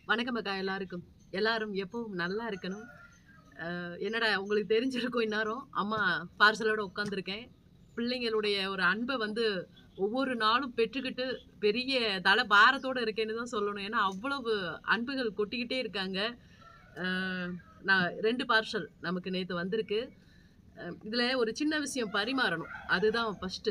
வணக்கம் அக்கா எல்லாருக்கும் எல்லாரும் எப்பவும் நல்லா இருக்கணும் அஹ் என்னடா உங்களுக்கு தெரிஞ்சிருக்கும் இந்நேரம் அம்மா பார்சலோட உட்காந்துருக்கேன் பிள்ளைங்களுடைய ஒரு அன்பை வந்து ஒவ்வொரு நாளும் பெற்றுக்கிட்டு பெரிய தலை பாரத்தோடு இருக்கேன்னு தான் சொல்லணும் ஏன்னா அவ்வளவு அன்புகள் கொட்டிக்கிட்டே இருக்காங்க அஹ் நான் ரெண்டு பார்சல் நமக்கு நேற்று வந்திருக்கு இதில் ஒரு சின்ன விஷயம் பரிமாறணும் அதுதான் ஃபஸ்ட்டு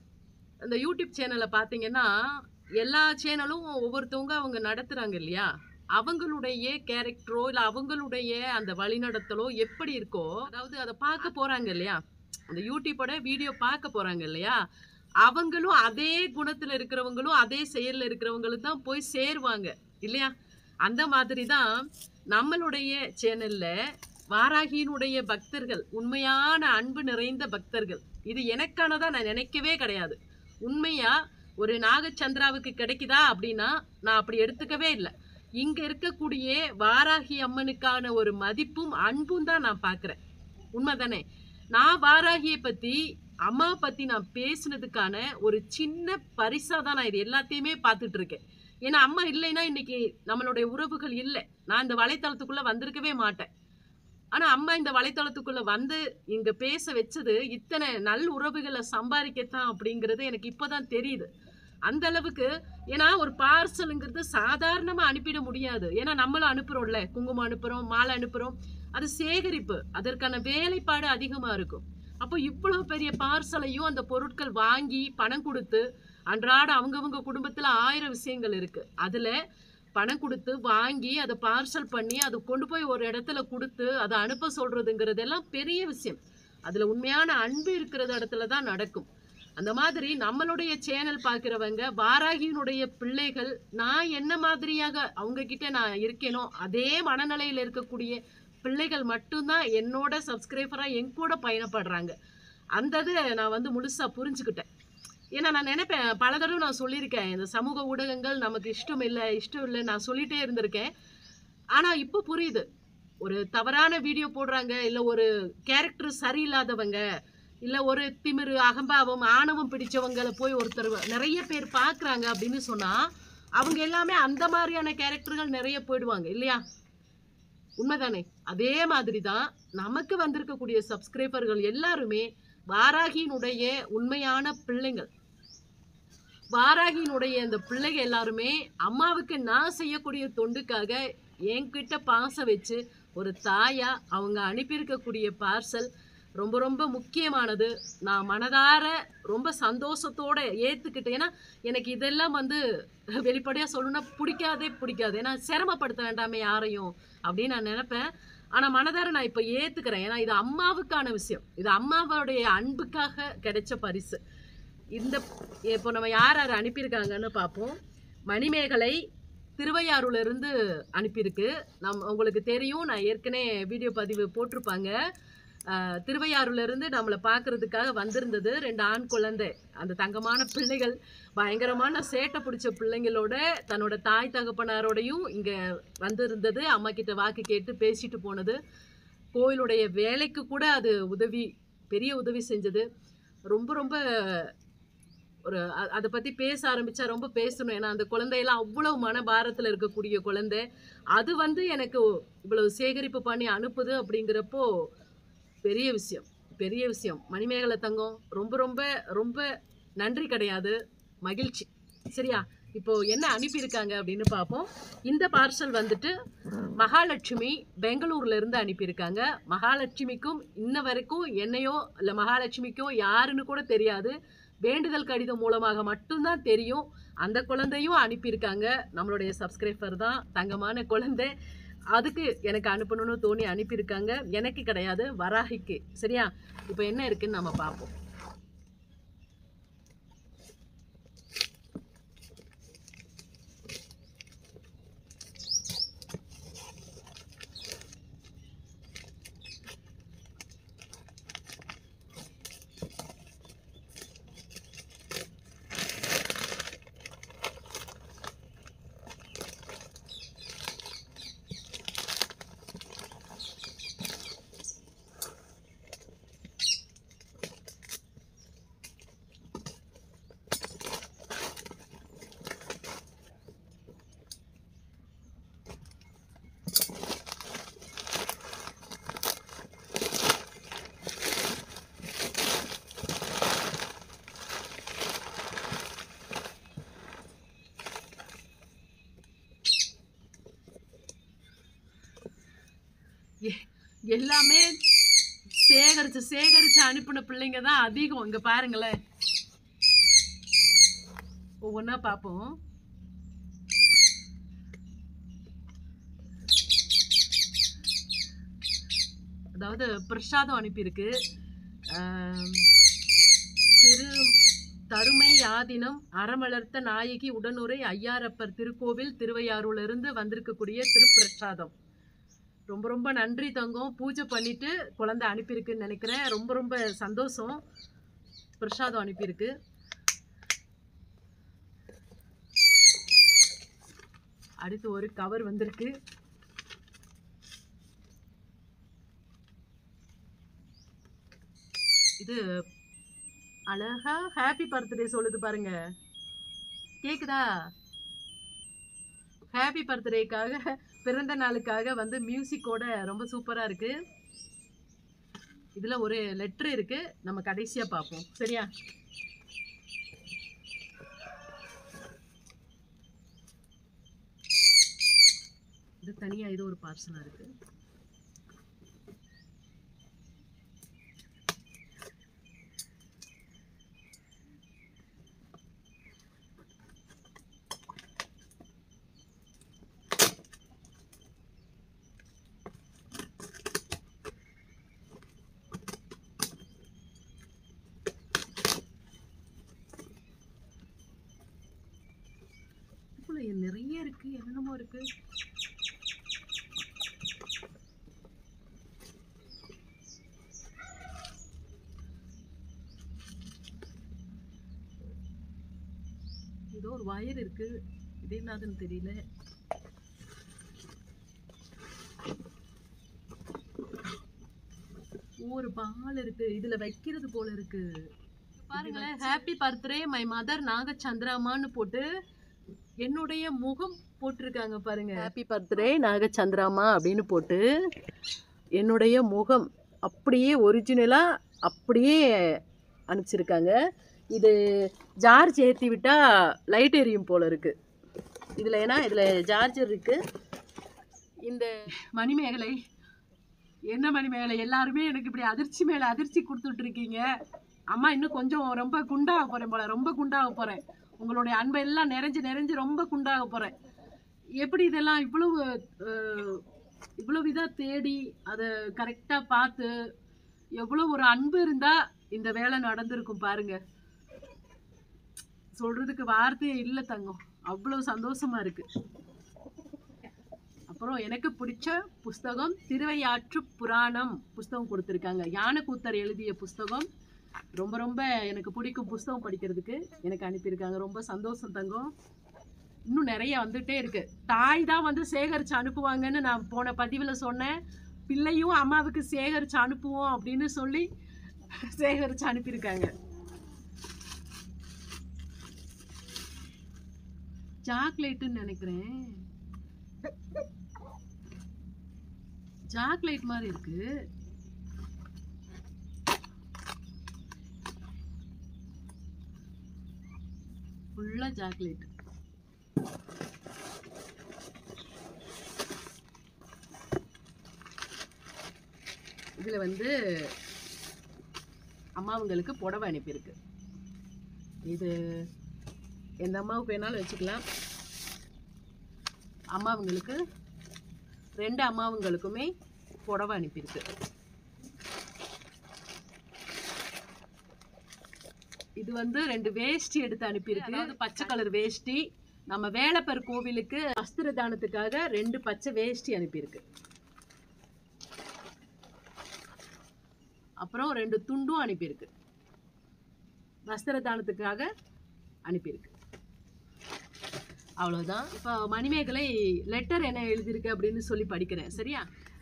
இந்த யூடியூப் சேனலை பார்த்தீங்கன்னா எல்லா சேனலும் ஒவ்வொருத்தவங்க அவங்க நடத்துகிறாங்க இல்லையா அவங்களுடைய கேரக்டரோ இல்லை அவங்களுடைய அந்த வழிநடத்தலோ எப்படி இருக்கோ அதாவது அதை பார்க்க போகிறாங்க இல்லையா அந்த யூடியூப்போட வீடியோ பார்க்க போகிறாங்க இல்லையா அவங்களும் அதே குணத்தில் இருக்கிறவங்களும் அதே செயலில் இருக்கிறவங்களும் தான் போய் சேருவாங்க இல்லையா அந்த மாதிரி தான் நம்மளுடைய சேனலில் வாராகியினுடைய பக்தர்கள் உண்மையான அன்பு நிறைந்த பக்தர்கள் இது எனக்கானதா நான் நினைக்கவே கிடையாது உண்மையா ஒரு நாகச்சந்திராவுக்கு கிடைக்குதா அப்படின்னா நான் அப்படி எடுத்துக்கவே இல்லை இங்க இருக்கக்கூடிய வாராகி அம்மனுக்கான ஒரு மதிப்பும் அன்பும் தான் நான் பார்க்குறேன் உண்மைதானே நான் வாராகியை பத்தி அம்மா பத்தி நான் பேசுனதுக்கான ஒரு சின்ன பரிசா தான் நான் இது எல்லாத்தையுமே பார்த்துட்டு இருக்கேன் ஏன்னா அம்மா இல்லைன்னா இன்னைக்கு நம்மளுடைய உறவுகள் இல்லை நான் இந்த வலைத்தளத்துக்குள்ள வந்திருக்கவே மாட்டேன் ஆனா அம்மா இந்த வலைத்தளத்துக்குள்ள வந்து இங்க பேச வச்சது இத்தனை நல் உறவுகளை சம்பாதிக்கத்தான் அப்படிங்கிறது எனக்கு இப்போதான் தெரியுது அந்த அளவுக்கு ஏன்னா ஒரு பார்சலுங்கிறது சாதாரணமா அனுப்பிட முடியாது ஏன்னா நம்மளும் அனுப்புறோம்ல குங்குமம் அனுப்புறோம் மாலை அனுப்புறோம் அது சேகரிப்பு அதற்கான வேலைப்பாடு அதிகமா இருக்கும் அப்போ இவ்வளவு பெரிய பார்சலையும் அந்த பொருட்கள் வாங்கி பணம் கொடுத்து அன்றாட அவங்கவங்க குடும்பத்துல ஆயிரம் விஷயங்கள் இருக்கு அதுல பணம் கொடுத்து வாங்கி அதை பார்சல் பண்ணி அதை கொண்டு போய் ஒரு இடத்துல கொடுத்து அதை அனுப்ப சொல்றதுங்கிறதெல்லாம் பெரிய விஷயம் அதுல உண்மையான அன்பு இருக்கிற இடத்துல தான் நடக்கும் அந்த மாதிரி நம்மளுடைய சேனல் பார்க்குறவங்க வாராகியினுடைய பிள்ளைகள் நான் என்ன மாதிரியாக அவங்க கிட்ட நான் இருக்கேனோ அதே மனநிலையில் இருக்கக்கூடிய பிள்ளைகள் மட்டும்தான் என்னோட சப்ஸ்கிரைபராக என் கூட பயணப்படுறாங்க அந்த இது நான் வந்து முழுசா புரிஞ்சுக்கிட்டேன் ஏன்னா நான் நினைப்பேன் பல தடவை நான் சொல்லியிருக்கேன் இந்த சமூக ஊடகங்கள் நமக்கு இஷ்டம் இல்லை இஷ்டம் இல்லை நான் சொல்லிட்டே இருந்திருக்கேன் ஆனால் இப்போ புரியுது ஒரு தவறான வீடியோ போடுறாங்க இல்லை ஒரு கேரக்டர் சரியில்லாதவங்க இல்லை ஒரு திமிரு அகம்பாவம் ஆணவம் பிடிச்சவங்களை போய் ஒருத்தர் நிறைய பேர் பார்க்குறாங்க அப்படின்னு சொன்னால் அவங்க எல்லாமே அந்த மாதிரியான கேரக்டர்கள் நிறைய போயிடுவாங்க இல்லையா உண்மைதானே அதே மாதிரி தான் நமக்கு வந்திருக்கக்கூடிய சப்ஸ்கிரைபர்கள் எல்லாருமே வாராகியினுடைய உண்மையான பிள்ளைங்கள் வாராகியினுடைய அந்த பிள்ளைங்க எல்லாருமே அம்மாவுக்கு நான் செய்யக்கூடிய தொண்டுக்காக என்கிட்ட பாசம் வச்சு ஒரு தாயா அவங்க அனுப்பியிருக்கக்கூடிய பார்சல் ரொம்ப ரொம்ப முக்கியமானது நான் மனதார ரொம்ப சந்தோஷத்தோட ஏற்றுக்கிட்டேன் ஏன்னா எனக்கு இதெல்லாம் வந்து வெளிப்படையாக சொல்லணும்னா பிடிக்காதே பிடிக்காது ஏன்னா சிரமப்படுத்த வேண்டாமே யாரையும் அப்படின்னு நான் நினைப்பேன் ஆனால் மனதார நான் இப்போ ஏற்றுக்கிறேன் ஏன்னா இது அம்மாவுக்கான விஷயம் இது அம்மாவோடைய அன்புக்காக கிடைச்ச பரிசு இந்த இப்போ நம்ம யார் யார் அனுப்பியிருக்காங்கன்னு பார்ப்போம் மணிமேகலை திருவையாறுல இருந்து அனுப்பியிருக்கு நம் உங்களுக்கு தெரியும் நான் ஏற்கனவே வீடியோ பதிவு போட்டிருப்பாங்க ஆஹ் திருவையாறுல இருந்து நம்மளை பார்க்கறதுக்காக வந்திருந்தது ரெண்டு ஆண் குழந்தை அந்த தங்கமான பிள்ளைகள் பயங்கரமான சேட்டை பிடிச்ச பிள்ளைங்களோட தன்னோட தாய் தகப்பனாரோடையும் இங்கே வந்திருந்தது அம்மா கிட்ட வாக்கு கேட்டு பேசிட்டு போனது கோயிலுடைய வேலைக்கு கூட அது உதவி பெரிய உதவி செஞ்சது ரொம்ப ரொம்ப ஒரு அ- அதை பற்றி பேச ஆரம்பிச்சா ரொம்ப பேசணும் ஏன்னா அந்த குழந்தையெல்லாம் அவ்வளவு மனபாரத்தில் இருக்கக்கூடிய குழந்தை அது வந்து எனக்கு இவ்வளவு சேகரிப்பு பண்ணி அனுப்புது அப்படிங்கிறப்போ பெரிய விஷயம் பெரிய விஷயம் மணிமேகலை தங்கம் ரொம்ப ரொம்ப ரொம்ப நன்றி கிடையாது மகிழ்ச்சி சரியா இப்போ என்ன அனுப்பியிருக்காங்க அப்படின்னு பார்ப்போம் இந்த பார்சல் வந்துட்டு மகாலட்சுமி பெங்களூர்ல இருந்து அனுப்பியிருக்காங்க மகாலட்சுமிக்கும் இன்ன வரைக்கும் என்னையோ இல்லை மகாலட்சுமிக்கோ யாருன்னு கூட தெரியாது வேண்டுதல் கடிதம் மூலமாக மட்டும்தான் தெரியும் அந்த குழந்தையும் அனுப்பியிருக்காங்க நம்மளுடைய சப்ஸ்கிரைபர் தான் தங்கமான குழந்தை அதுக்கு எனக்கு அனுப்பணும்னு தோணி அனுப்பியிருக்காங்க எனக்கு கிடையாது வராகிக்கு சரியா இப்போ என்ன இருக்குன்னு நம்ம பார்ப்போம் எ- எல்லாமே சேகரிச்சு சேகரிச்சு அனுப்பின பிள்ளைங்க தான் அதிகம் இங்க பாருங்களேன் ஒவ்வொன்றா பார்ப்போம் அதாவது பிரசாதம் அனுப்பியிருக்கு ஆம், திரு தருமை யாதினம் அறமலர்த்த நாயகி உடனுரை ஐயாரப்பர் திருக்கோவில் திருவையாறுல வந்திருக்கக்கூடிய திருப்பிரசாதம் ரொம்ப ரொம்ப நன்றி தங்கம் பூஜை பண்ணிட்டு குழந்தை அனுப்பியிருக்குன்னு நினைக்கிறேன் ரொம்ப ரொம்ப சந்தோஷம் பிரசாதம் அனுப்பியிருக்கு அடுத்து ஒரு கவர் வந்திருக்கு இது அழகா ஹாப்பி பர்த்டே சொல்லுது பாருங்க கேக்குதா ஹாப்பி பர்த்டேக்காக பிறந்த நாளுக்காக வந்து மியூசிக்கோட ரொம்ப சூப்பரா இருக்கு இதுல ஒரு லெட்டர் இருக்கு நம்ம கடைசியா பார்ப்போம் சரியா இது தனியா இது ஒரு பார்சலா இருக்கு இதுக்குள்ள நிறைய இருக்கு என்னென்னமோ இருக்கு ஏதோ ஒரு வயர் இருக்கு இது என்னதுன்னு தெரியல ஒரு பால் இருக்கு இதுல வைக்கிறது போல இருக்கு பாருங்களேன் ஹாப்பி பர்த்டே மை மதர் நாகச்சந்திராமான்னு போட்டு என்னுடைய முகம் போட்டிருக்காங்க பாருங்க ஹாப்பி பர்த்டே நாகச்சந்திராமா அப்படின்னு போட்டு என்னுடைய முகம் அப்படியே ஒரிஜினலாக அப்படியே அனுப்பிச்சிருக்காங்க இது ஜார்ஜ் ஏற்றி விட்டால் லைட் எரியும் போல இருக்குது இதில் ஏன்னா இதில் ஜார்ஜர் இருக்குது இந்த மணிமேகலை என்ன மணிமேகலை எல்லாருமே எனக்கு இப்படி அதிர்ச்சி மேலே அதிர்ச்சி கொடுத்துட்ருக்கீங்க அம்மா இன்னும் கொஞ்சம் ரொம்ப குண்டாக போகிறேன் போல ரொம்ப குண்டாக போகிறேன் உங்களுடைய அன்பை எல்லாம் நிறைஞ்சு நிறைஞ்சு ரொம்ப குண்டாக போகிறேன் எப்படி இதெல்லாம் இவ்வளவு அஹ், இவ்வளவு இதாக தேடி அதை கரெக்டாக பார்த்து எவ்வளோ ஒரு அன்பு இருந்தால் இந்த வேலை நடந்திருக்கும் பாருங்க சொல்றதுக்கு வார்த்தையே இல்லை தங்கம் அவ்வளோ சந்தோஷமா இருக்கு அப்புறம் எனக்கு பிடிச்ச புஸ்தகம் திருவையாற்று புராணம் புஸ்தகம் கொடுத்துருக்காங்க யானைக்கூத்தர் எழுதிய புஸ்தகம் ரொம்ப ரொம்ப எனக்கு பிடிக்கும் புஸ்தகம் படிக்கிறதுக்கு எனக்கு அனுப்பியிருக்காங்க ரொம்ப சந்தோஷம் தங்கம் இன்னும் நிறைய வந்துட்டே இருக்கு தாய் தான் வந்து சேகரித்து அனுப்புவாங்கன்னு நான் போன பதிவில் சொன்னேன் பிள்ளையும் அம்மாவுக்கு சேகரித்து அனுப்புவோம் அப்படின்னு சொல்லி சேகரித்து அனுப்பியிருக்காங்க சாக்லேட்டுன்னு நினைக்கிறேன் சாக்லேட் மாதிரி இருக்கு ஃபுல்லா சாக்லேட் இதுல வந்து அம்மாவுங்களுக்கு புடவை அனுப்பியிருக்கு இது எந்த அம்மாவுக்கு வேணாலும் வச்சுக்கலாம் அம்மாவுங்களுக்கு ரெண்டு அம்மாவுங்களுக்குமே புடவை அனுப்பியிருக்கு இது வந்து ரெண்டு வேஷ்டி எடுத்து அனுப்பியிருக்கு அதாவது பச்சை கலர் வேஷ்டி நம்ம வேலப்பர் கோவிலுக்கு வஸ்திர தானத்துக்காக ரெண்டு பச்சை வேஷ்டி அனுப்பியிருக்கு அப்புறம் ரெண்டு துண்டும் அனுப்பியிருக்கு வஸ்திர தானத்துக்காக அனுப்பியிருக்கு அவ்வளோதான் இப்போ மணிமேகலை லெட்டர் என்ன எழுதியிருக்கு அப்படின்னு சொல்லி படிக்கிறேன் சரியா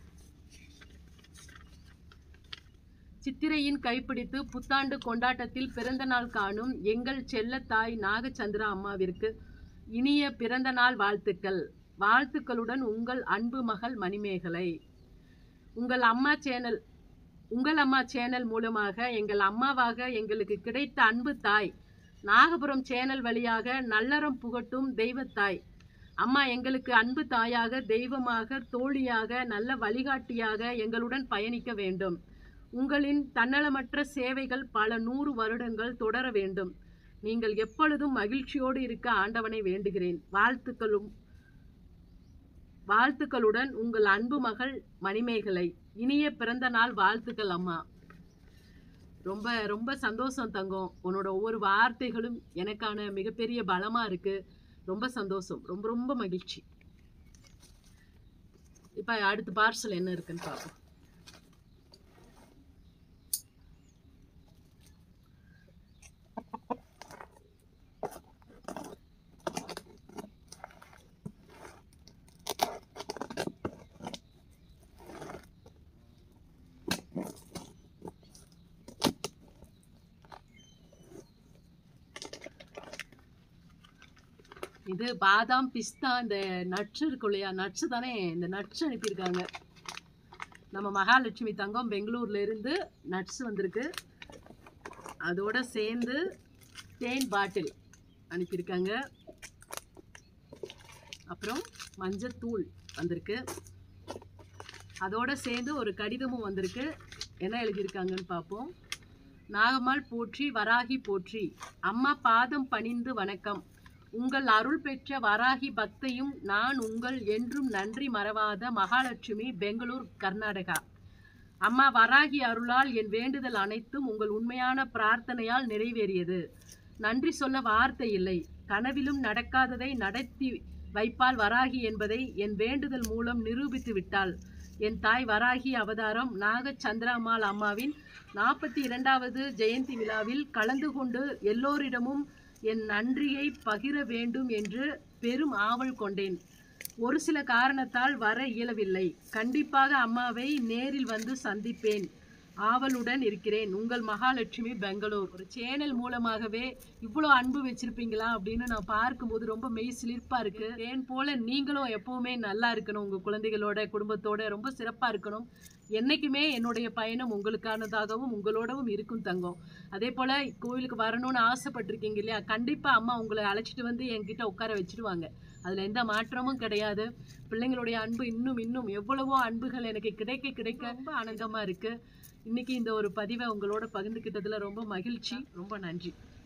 சித்திரையின் கைப்பிடித்து புத்தாண்டு கொண்டாட்டத்தில் பிறந்த நாள் காணும் எங்கள் செல்ல தாய் நாகச்சந்திரா அம்மாவிற்கு இனிய பிறந்த நாள் வாழ்த்துக்கள் வாழ்த்துக்களுடன் உங்கள் அன்பு மகள் மணிமேகலை உங்கள் அம்மா சேனல் உங்கள் அம்மா சேனல் மூலமாக எங்கள் அம்மாவாக எங்களுக்கு கிடைத்த அன்பு தாய் நாகபுரம் சேனல் வழியாக நல்லறம் புகட்டும் தெய்வத்தாய் அம்மா எங்களுக்கு அன்பு தாயாக தெய்வமாக தோழியாக நல்ல வழிகாட்டியாக எங்களுடன் பயணிக்க வேண்டும் உங்களின் தன்னலமற்ற சேவைகள் பல நூறு வருடங்கள் தொடர வேண்டும் நீங்கள் எப்பொழுதும் மகிழ்ச்சியோடு இருக்க ஆண்டவனை வேண்டுகிறேன் வாழ்த்துக்களும் வாழ்த்துக்களுடன் உங்கள் அன்பு மகள் மணிமேகலை இனிய பிறந்த நாள் வாழ்த்துக்கள் அம்மா ரொம்ப ரொம்ப சந்தோஷம் தங்கம் உன்னோட ஒவ்வொரு வார்த்தைகளும் எனக்கான மிகப்பெரிய பலமா இருக்கு ரொம்ப சந்தோஷம் ரொம்ப ரொம்ப மகிழ்ச்சி இப்ப அடுத்த பார்சல் என்ன இருக்குன்னு பார்ப்போம் இது பாதாம் பிஸ்தா இந்த நட்ஸ் இருக்கும் இல்லையா நட்ஸ் தானே இந்த நட்ஸ் அனுப்பியிருக்காங்க நம்ம மகாலட்சுமி தங்கம் பெங்களூர்ல இருந்து நட்ஸ் வந்திருக்கு அதோட சேர்ந்து தேன் பாட்டில் அனுப்பியிருக்காங்க அப்புறம் மஞ்சத்தூள் வந்திருக்கு அதோட சேர்ந்து ஒரு கடிதமும் வந்திருக்கு என்ன எழுதியிருக்காங்கன்னு பார்ப்போம் நாகம்மாள் போற்றி வராகி போற்றி அம்மா பாதம் பணிந்து வணக்கம் உங்கள் அருள் பெற்ற வராகி பக்தையும் நான் உங்கள் என்றும் நன்றி மறவாத மகாலட்சுமி பெங்களூர் கர்நாடகா அம்மா வராகி அருளால் என் வேண்டுதல் அனைத்தும் உங்கள் உண்மையான பிரார்த்தனையால் நிறைவேறியது நன்றி சொல்ல வார்த்தை இல்லை கனவிலும் நடக்காததை நடத்தி வைப்பால் வராகி என்பதை என் வேண்டுதல் மூலம் நிரூபித்து விட்டாள் என் தாய் வராகி அவதாரம் நாக சந்திராமால் அம்மாவின் நாற்பத்தி இரண்டாவது ஜெயந்தி விழாவில் கலந்து கொண்டு எல்லோரிடமும் என் நன்றியை பகிர வேண்டும் என்று பெரும் ஆவல் கொண்டேன் ஒரு சில காரணத்தால் வர இயலவில்லை கண்டிப்பாக அம்மாவை நேரில் வந்து சந்திப்பேன் ஆவலுடன் இருக்கிறேன் உங்கள் மகாலட்சுமி பெங்களூர் ஒரு சேனல் மூலமாகவே இவ்வளோ அன்பு வச்சிருப்பீங்களா அப்படின்னு நான் பார்க்கும்போது ரொம்ப மெய் சிலிர்ப்பா இருக்கு தேன் போல நீங்களும் எப்பவுமே நல்லா இருக்கணும் உங்க குழந்தைகளோட குடும்பத்தோட ரொம்ப சிறப்பா இருக்கணும் என்னைக்குமே என்னுடைய பயணம் உங்களுக்கானதாகவும் உங்களோடவும் இருக்கும் தங்கம் அதே போல கோயிலுக்கு வரணும்னு ஆசைப்பட்டிருக்கீங்க இல்லையா கண்டிப்பா அம்மா உங்களை அழைச்சிட்டு வந்து என்கிட்ட உட்கார வச்சிடுவாங்க அதுல எந்த மாற்றமும் கிடையாது பிள்ளைங்களுடைய அன்பு இன்னும் இன்னும் எவ்வளவோ அன்புகள் எனக்கு கிடைக்க கிடைக்க ரொம்ப ஆனந்தமா இருக்கு இன்னைக்கு இந்த ஒரு பதிவை உங்களோட பகிர்ந்துக்கிட்டதுல ரொம்ப மகிழ்ச்சி ரொம்ப நன்றி